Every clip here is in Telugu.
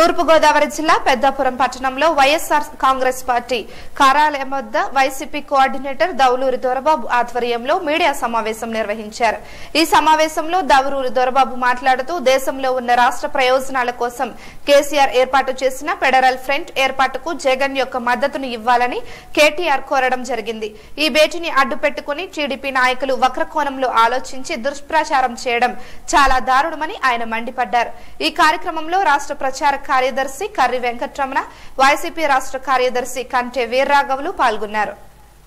తూర్పుగోదావరి జిల్లా పెద్దాపురం పట్టణంలో వైఎస్ఆర్ కాంగ్రెస్ పార్టీ కార్యాలయం వద్ద వైసీపీ కోఆర్డినేటర్ దౌలూరి దొరబాబు ఆధ్వర్యంలో మీడియా సమావేశం నిర్వహించారు ఈ సమావేశంలో దౌలూరి దొరబాబు మాట్లాడుతూ దేశంలో ఉన్న రాష్ట్ర ప్రయోజనాల కోసం కేసీఆర్ ఏర్పాటు చేసిన ఫెడరల్ ఫ్రంట్ ఏర్పాటుకు జగన్ యొక్క మద్దతును ఇవ్వాలని కేటీఆర్ కోరడం జరిగింది ఈ భేటీని అడ్డుపెట్టుకుని టీడీపీ నాయకులు వక్రకోణంలో ఆలోచించి దుష్ప్రచారం చేయడం చాలా దారుణమని ఆయన మండిపడ్డారు ఈ కార్యక్రమంలో రాష్ట్ర ప్రచార కార్యదర్శి కర్రి వెంకట్రమణ వైసీపీ రాష్ట్ర కార్యదర్శి కంటే వీర్రాఘవులు పాల్గొన్నారు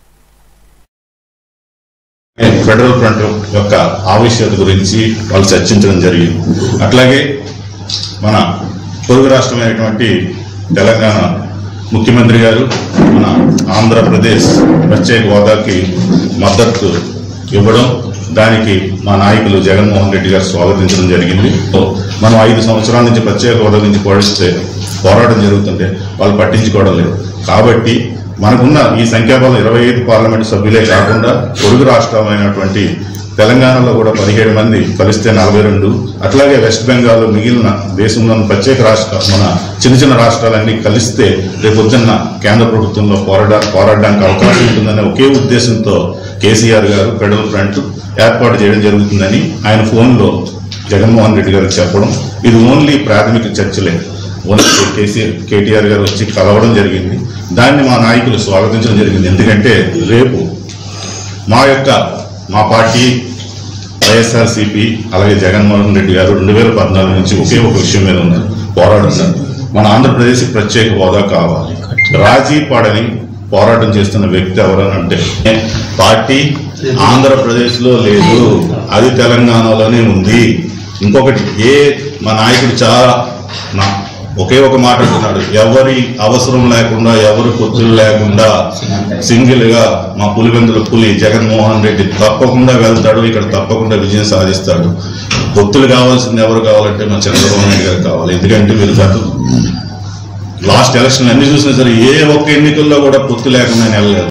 ఫెడరల్ ఫ్రంట్ యొక్క ఆవశ్యకత గురించి వాళ్ళు చర్చించడం జరిగింది అట్లాగే మన పొరుగు రాష్ట్రమైనటువంటి తెలంగాణ ముఖ్యమంత్రి గారు మన ఆంధ్రప్రదేశ్ ప్రత్యేక హోదాకి మద్దతు ఇవ్వడం దానికి మా నాయకులు జగన్మోహన్ రెడ్డి గారు స్వాగతించడం జరిగింది సో మనం ఐదు సంవత్సరాల నుంచి ప్రత్యేక హోదా నుంచి పోరాడిస్తే పోరాటం జరుగుతుంటే వాళ్ళు పట్టించుకోవడం లేదు కాబట్టి మనకున్న ఈ సంఖ్యాబలం ఇరవై ఐదు పార్లమెంట్ సభ్యులే కాకుండా పొరుగు రాష్ట్రమైనటువంటి తెలంగాణలో కూడా పదిహేడు మంది కలిస్తే నలభై రెండు అట్లాగే వెస్ట్ బెంగాల్ మిగిలిన దేశంలోని ప్రత్యేక రాష్ట్ర మన చిన్న చిన్న రాష్ట్రాలన్నీ కలిస్తే రేపు పొద్దున్న కేంద్ర ప్రభుత్వంలో పోరాడ పోరాడడానికి అవకాశం ఉంటుందనే ఒకే ఉద్దేశంతో కేసీఆర్ గారు ఫెడరల్ ఫ్రంట్ ఏర్పాటు చేయడం జరుగుతుందని ఆయన ఫోన్లో జగన్మోహన్ రెడ్డి గారికి చెప్పడం ఇది ఓన్లీ ప్రాథమిక చర్చలే ఓన్లీ కేసీఆర్ కేటీఆర్ గారు వచ్చి కలవడం జరిగింది దాన్ని మా నాయకులు స్వాగతించడం జరిగింది ఎందుకంటే రేపు మా యొక్క మా పార్టీ వైఎస్ఆర్సీపీ అలాగే జగన్మోహన్ రెడ్డి గారు రెండు వేల పద్నాలుగు నుంచి ఒకే ఒక విషయం మీద ఉన్నారు పోరాడుతున్నారు మన ఆంధ్రప్రదేశ్ ప్రత్యేక హోదా కావాలి రాజీ పడని పోరాటం చేస్తున్న వ్యక్తి ఎవరనంటే పార్టీ ఆంధ్రప్రదేశ్ లో లేదు అది తెలంగాణలోనే ఉంది ఇంకొకటి ఏ మా నాయకుడు చాలా నా ఒకే ఒక మాట అంటున్నాడు ఎవరి అవసరం లేకుండా ఎవరి పొత్తులు లేకుండా సింగిల్ గా మా పులివెందుల పులి జగన్మోహన్ రెడ్డి తప్పకుండా వెళ్తాడు ఇక్కడ తప్పకుండా విజయం సాధిస్తాడు పొత్తులు కావాల్సింది ఎవరు కావాలంటే మా చంద్రబాబు నాయుడు గారు కావాలి ఎందుకంటే వీళ్ళు గత లాస్ట్ ఎలక్షన్ అన్ని చూసినా సరే ఏ ఒక్క ఎన్నికల్లో కూడా పొత్తు లేకుండా వెళ్ళలేదు